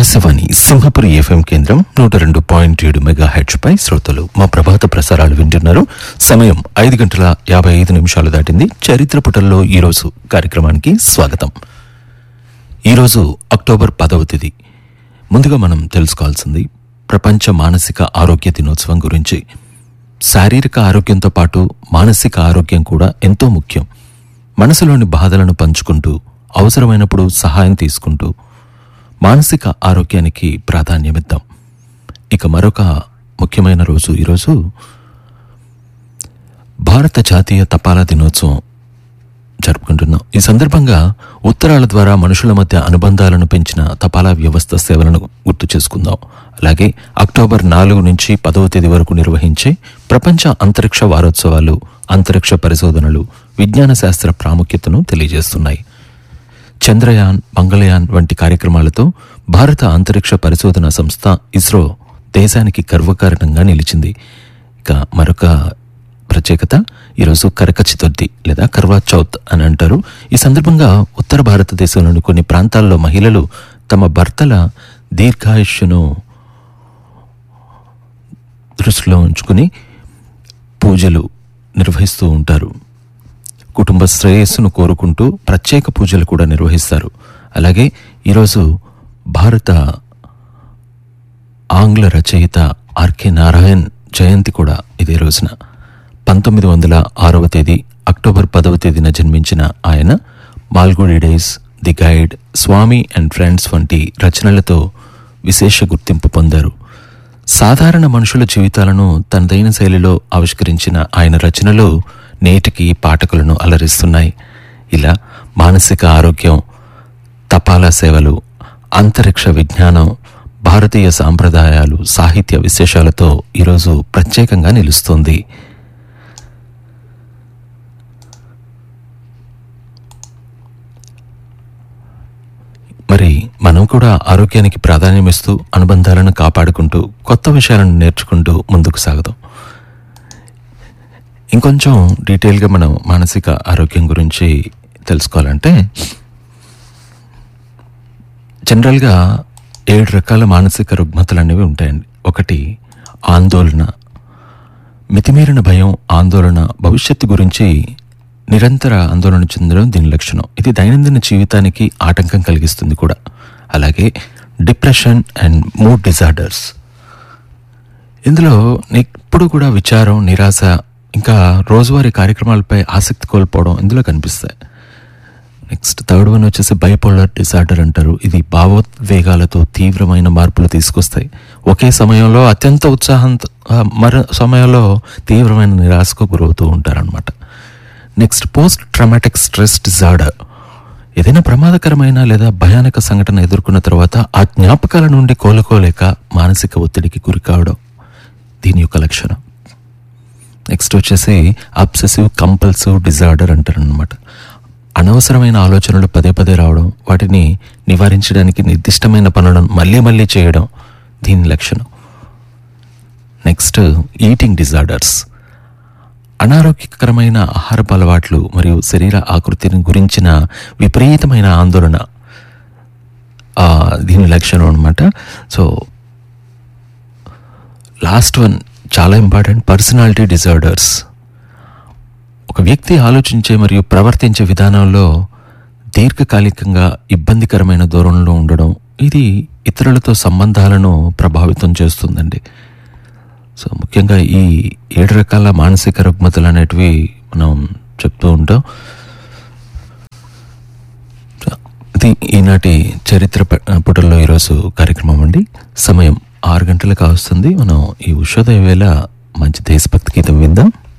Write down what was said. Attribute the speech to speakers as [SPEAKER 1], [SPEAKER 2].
[SPEAKER 1] Akashvani Simhapuri FM కేంద్రం నూట రెండు పాయింట్ ఏడు మెగా హెచ్ పై శ్రోతలు మా ప్రభాత ప్రసారాలు వింటున్నారు సమయం ఐదు గంటల యాభై ఐదు నిమిషాలు దాటింది చరిత్ర పుటల్లో ఈరోజు కార్యక్రమానికి స్వాగతం ఈరోజు అక్టోబర్ పదవ తేదీ ముందుగా మనం తెలుసుకోవాల్సింది ప్రపంచ మానసిక ఆరోగ్య దినోత్సవం గురించి శారీరక ఆరోగ్యంతో పాటు మానసిక ఆరోగ్యం కూడా ఎంతో ముఖ్యం మనసులోని బాధలను పంచుకుంటూ అవసరమైనప్పుడు సహాయం తీసుకుంటూ మానసిక ఆరోగ్యానికి ప్రాధాన్యమిద్దాం ఇక మరొక ముఖ్యమైన రోజు ఈరోజు భారత జాతీయ తపాలా దినోత్సవం జరుపుకుంటున్నాం ఈ సందర్భంగా ఉత్తరాల ద్వారా మనుషుల మధ్య అనుబంధాలను పెంచిన తపాలా వ్యవస్థ సేవలను గుర్తు చేసుకుందాం అలాగే అక్టోబర్ నాలుగు నుంచి పదవ తేదీ వరకు నిర్వహించే ప్రపంచ అంతరిక్ష వారోత్సవాలు అంతరిక్ష పరిశోధనలు విజ్ఞాన శాస్త్ర ప్రాముఖ్యతను తెలియజేస్తున్నాయి చంద్రయాన్ మంగళయాన్ వంటి కార్యక్రమాలతో భారత అంతరిక్ష పరిశోధన సంస్థ ఇస్రో దేశానికి గర్వకారణంగా నిలిచింది ఇక మరొక ప్రత్యేకత ఈరోజు కరక చతుర్థి లేదా కర్వా చౌత్ అని అంటారు ఈ సందర్భంగా ఉత్తర భారతదేశంలోని కొన్ని ప్రాంతాల్లో మహిళలు తమ భర్తల దీర్ఘాయుష్యును దృష్టిలో ఉంచుకుని పూజలు నిర్వహిస్తూ ఉంటారు కుటుంబ శ్రేయస్సును కోరుకుంటూ ప్రత్యేక పూజలు కూడా నిర్వహిస్తారు అలాగే ఈరోజు భారత ఆంగ్ల రచయిత ఆర్కే నారాయణ్ జయంతి కూడా ఇదే రోజున పంతొమ్మిది వందల ఆరవ తేదీ అక్టోబర్ పదవ తేదీన జన్మించిన ఆయన Malgudi Days The Guide Swami and Friends వంటి రచనలతో విశేష గుర్తింపు పొందారు సాధారణ మనుషుల జీవితాలను తనదైన శైలిలో ఆవిష్కరించిన ఆయన రచనలు నేటికి పాఠకులను అలరిస్తున్నాయి ఇలా మానసిక ఆరోగ్యం తపాలా సేవలు అంతరిక్ష విజ్ఞానం భారతీయ సాంప్రదాయాలు సాహిత్య విశేషాలతో ఈరోజు ప్రత్యేకంగా నిలుస్తుంది మరి మనం కూడా ఆరోగ్యానికి ప్రాధాన్యం ఇస్తూ అనుబంధాలను కాపాడుకుంటూ కొత్త విషయాలను నేర్చుకుంటూ ముందుకు సాగుదాం ఇంకొంచెం డీటెయిల్గా మనం మానసిక ఆరోగ్యం గురించి తెలుసుకోవాలంటే జనరల్గా ఏడు రకాల మానసిక రుగ్మతలు అనేవి ఉంటాయండి ఒకటి ఆందోళన మితిమీరిన భయం ఆందోళన భవిష్యత్తు గురించి నిరంతర ఆందోళన చెందడం దీని లక్షణం ఇది దైనందిన జీవితానికి ఆటంకం కలిగిస్తుంది కూడా అలాగే డిప్రెషన్ అండ్ మూడ్ డిజార్డర్స్ ఇందులో ఎప్పుడు కూడా విచారం నిరాశ ఇంకా రోజువారీ కార్యక్రమాలపై ఆసక్తి కోల్పోవడం ఇందులో కనిపిస్తాయి నెక్స్ట్ థర్డ్ వన్ వచ్చేసి బైపోలర్ డిసార్డర్ అంటారు ఇది భావోద్వేగాలతో తీవ్రమైన మార్పులు తీసుకొస్తాయి ఒకే సమయంలో అత్యంత ఉత్సాహం మరో సమయంలో తీవ్రమైన నిరాశకు గురవుతూ ఉంటారనమాట next post traumatic stress disorder ఏదైనా ప్రమాదకరమైన లేదా భయానక సంఘటన ఎదుర్కొన్న తర్వాత ఆ జ్ఞాపకాల నుండి కోలుకోలేక మానసిక ఒత్తిడికి గురి కావడం దీని యొక్క లక్షణం నెక్స్ట్ వచ్చేసి అబ్సెసివ్ కంపల్సివ్ డిజార్డర్ అంటారనమాట అనవసరమైన ఆలోచనలు పదే పదే రావడం వాటిని నివారించడానికి నిర్దిష్టమైన పనులను మళ్ళీ మళ్ళీ చేయడం దీని లక్షణం నెక్స్ట్ ఈటింగ్ డిజార్డర్స్ అనారోగ్యకరమైన ఆహారపు అలవాట్లు మరియు శరీర ఆకృతిని గురించిన విపరీతమైన ఆందోళన ఆ, దీని లక్షణం అనమాట సో లాస్ట్ వన్ చాలా ఇంపార్టెంట్ పర్సనాలిటీ డిజార్డర్స్ ఒక వ్యక్తి ఆలోచించే మరియు ప్రవర్తించే విధానంలో దీర్ఘకాలికంగా ఇబ్బందికరమైన దూరంలో ఉండడం ఇది ఇతరులతో సంబంధాలను ప్రభావితం చేస్తుందండి సో ముఖ్యంగా ఈ ఏడు రకాల మానసిక రుగ్మతలు అనేటివి మనం చెప్తూ ఉంటాం సో, ఇది ఈనాటి చరిత్ర ప- పుటల్లో ఈరోజు కార్యక్రమం అండి సమయం ఆరు గంటలకు వస్తుంది మనం ఈ ఉషోదయ వేళ మంచి దేశభక్తి గీతం విందాం